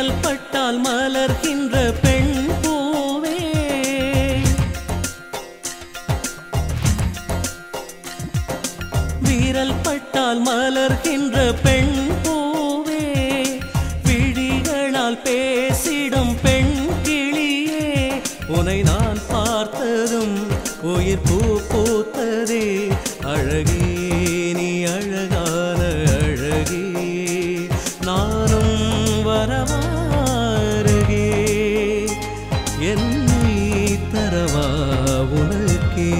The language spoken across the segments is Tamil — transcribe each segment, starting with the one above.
வீரல் பட்டால் மலர்கின்ற பெண் பூவே வீரல் பட்டால் மலர்கின்ற பெண் பூவே விழிகளால் பேசிடும் பெண் கிளியே உனை நான் பார்த்ததும் உயிர் பூ பூத்ததே அழகே நீ அழகான அழகே நானும் வரவாருகே என்னை தரவா உனக்கே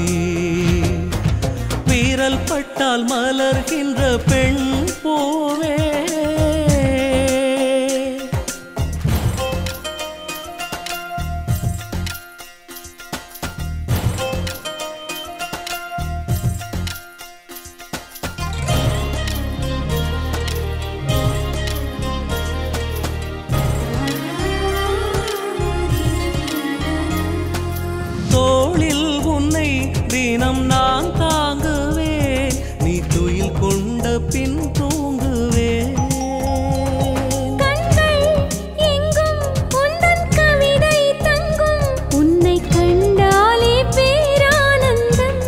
வீரல் பட்டால் மலர்கின்ற பெண் பூவே தோளில் உன்னை தினம் நான் தாங்குவேன் நீ துயில் கொண்ட பின் தூங்குவேன் கண்கள் எங்கும் உந்தன் கவிதை தங்கும் உன்னை கண்டாலே பேரானந்தம்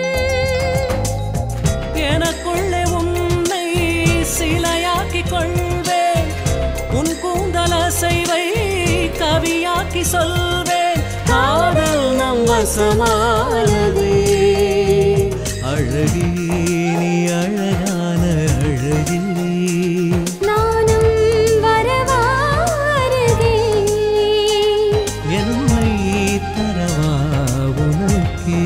எனக்குள்ளே உன்னை சிலையாக்கிக் கொள்வேன் உன் கூந்தல் அசைவை கவியாக்கி சொல்வேன் காதல் நம் வசமானதே அழகே நீ அழகான அழகே நானும் வரவாருகே என்னை தரவா உனக்கே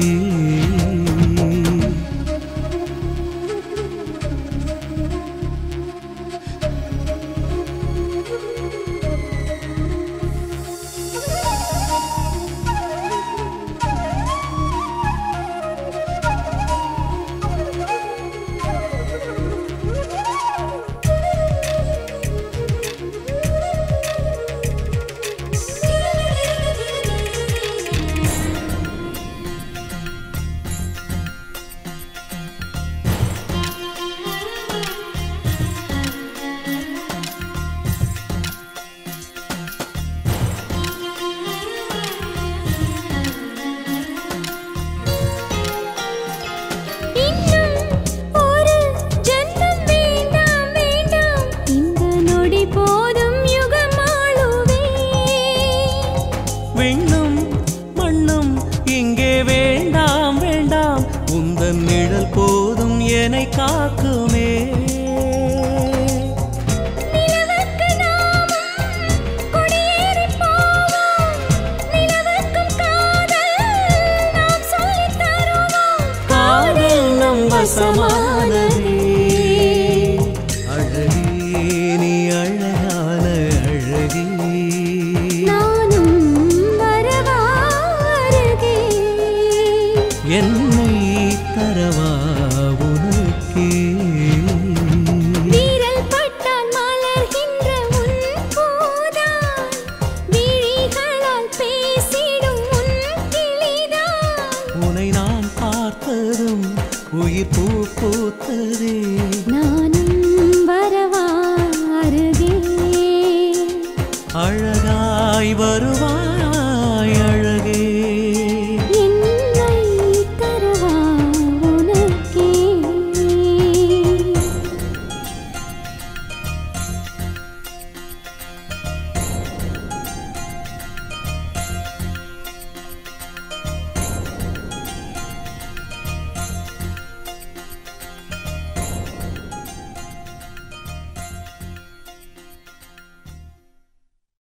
இன்னும் ஒரு ஜன்மம் வேண்டாம் வேண்டாம் இந்த நொடி போதும் யுகமாளுவே விண்ணும் மண்ணும் இங்கே வேண்டாம் வேண்டாம் உந்தன் நிழல் போதும் என்னை காக்குமே நிலவுக்கு நாமும் குடியேறிப் போவோம் நிலவுக்கும் காதல் நாம் சொல்லித் தருவோம் காதல் நம் வசமானதே அழகே நீ அழகான அழகே நானும் வரவாருகே என்னை தரவா உனக்கே வீரல் பட்டால் மலர்கின்ற உன் பூதான் விழிகளால் பேசிடும் உன் கிளிதான் உனை நான் பார்த்ததும் உயிர் பூ பூத்ததே நானும் வரவாருகே அழகாய் வருவாய்